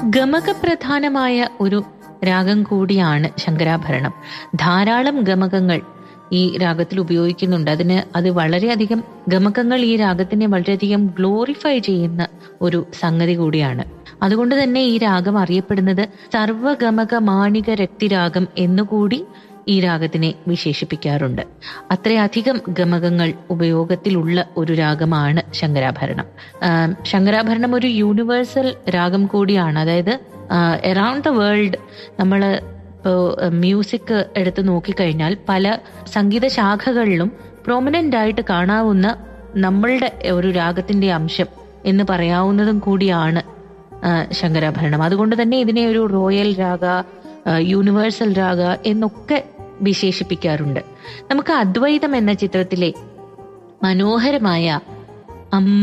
ഗമകപ്രധാനമായ ഒരു രാഗം കൂടിയാണ് ശങ്കരാഭരണം ധാരാളം ഗമകങ്ങൾ ഈ രാഗത്തിൽ ഉപയോഗിക്കുന്നുണ്ട് അതിന് അത് വളരെയധികം ഗമകങ്ങൾ ഈ രാഗത്തിനെ വളരെയധികം ഗ്ലോറിഫൈ ചെയ്യുന്ന ഒരു സംഗതി കൂടിയാണ് അതുകൊണ്ട് തന്നെ ഈ രാഗം അറിയപ്പെടുന്നത് സർവഗമക മാണിക രക്തിരാഗം എന്നുകൂടി ഈ രാഗത്തിനെ വിശേഷിപ്പിക്കാറുണ്ട് അത്രയധികം ഗമകങ്ങൾ ഉപയോഗത്തിലുള്ള ഒരു രാഗമാണ് ശങ്കരാഭരണം ആം, ശങ്കരാഭരണം ഒരു യൂണിവേഴ്സൽ രാഗം കൂടിയാണ് അതായത് എറൗണ്ട് ദ വേൾഡ് നമ്മൾ ഇപ്പോൾ മ്യൂസിക് എടുത്ത് നോക്കിക്കഴിഞ്ഞാൽ പല സംഗീത ശാഖകളിലും പ്രോമിനന്റ് ആയിട്ട് കാണാവുന്ന നമ്മളുടെ ഒരു രാഗത്തിന്റെ അംശം എന്ന് പറയാവുന്നതും കൂടിയാണ് ആ, ശങ്കരാഭരണം അതുകൊണ്ട് തന്നെ ഇതിനെ ഒരു റോയൽ രാഗ ആ, യൂണിവേഴ്സൽ രാഗ എന്നൊക്കെ വിശേഷിപ്പിക്കാറുണ്ട് നമുക്ക് അദ്വൈതം എന്ന ചിത്രത്തിലെ മനോഹരമായ അം